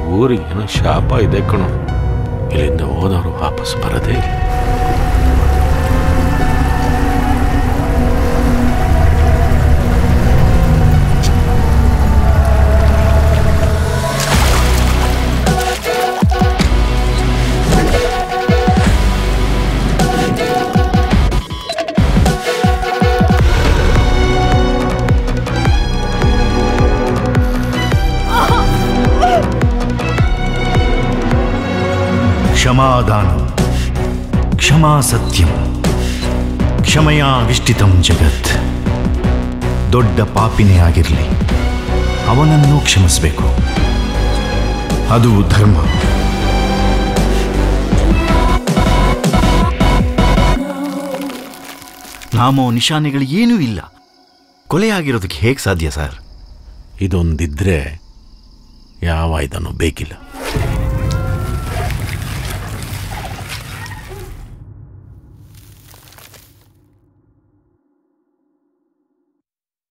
ಊರಿಗೆ ಏನೋ ಶಾಪ ಇದೆ ಕಣೋ ಇಲ್ಲಿಂದ ಹೋದವರು ವಾಪಸ್ ಬರೋದೇ ಇಲ್ಲ ಕ್ಷಮಾದಾನಂ ಕ್ಷಮಾ ಸತ್ಯಂ ಕ್ಷಮೆಯ ವಿಷ್ಟಿತಂ ಜಗತ್ ದೊಡ್ಡ ಪಾಪಿನೇ ಆಗಿರಲಿ ಅವನನ್ನು ಕ್ಷಮಿಸಬೇಕು ಅದು ಧರ್ಮ ನಾಮೋ ನಿಶಾನೆಗಳು ಏನೂ ಇಲ್ಲ ಕೊಲೆಯಾಗಿರೋದಕ್ಕೆ ಹೇಗೆ ಸಾಧ್ಯ ಸರ್ ಇದೊಂದಿದ್ರೆ ಯಾವ ಇದನ್ನು ಬೇಕಿಲ್ಲ